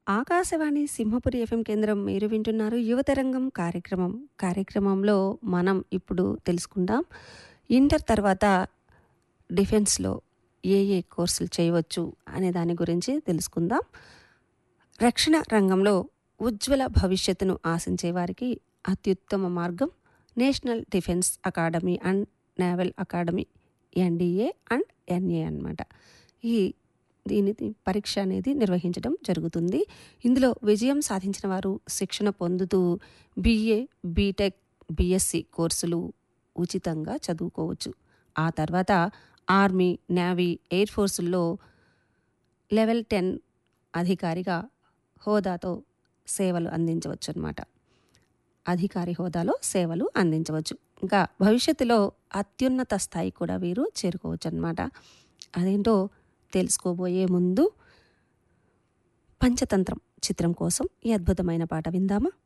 Akashvani Simhapuri FM కేంద్రం మీరు వింటున్నారు యువతరంగం కార్యక్రమం కార్యక్రమంలో మనం ఇప్పుడు తెలుసుకుందాం ఇంటర్ తర్వాత డిఫెన్స్లో ఏ ఏ కోర్సులు చేయవచ్చు అనే దాని గురించి తెలుసుకుందాం రక్షణ రంగంలో ఉజ్వల భవిష్యత్తును ఆశించే వారికి అత్యుత్తమ మార్గం national defence academy and naval academy NDA and NA అన్నమాట ఈ దీని పరీక్ష అనేది నిర్వహించడం జరుగుతుంది ఇందులో విజయం సాధించిన వారు శిక్షణ పొందుతూ బీఏ బీటెక్ బీఎస్సీ కోర్సులు ఉచితంగా చదువుకోవచ్చు ఆ తర్వాత ఆర్మీ నేవీ ఎయిర్ ఫోర్సుల్లో లెవెల్ టెన్ అధికారిగా హోదాతో సేవలు అందించవచ్చు అనమాట అధికారి హోదాలో సేవలు అందించవచ్చు ఇంకా భవిష్యత్తులో అత్యున్నత స్థాయి కూడా వీరు చేరుకోవచ్చు అనమాట అదేంటో తెలుసుకోబోయే ముందు పంచతంత్రం చిత్రం కోసం ఈ అద్భుతమైన పాట విందామా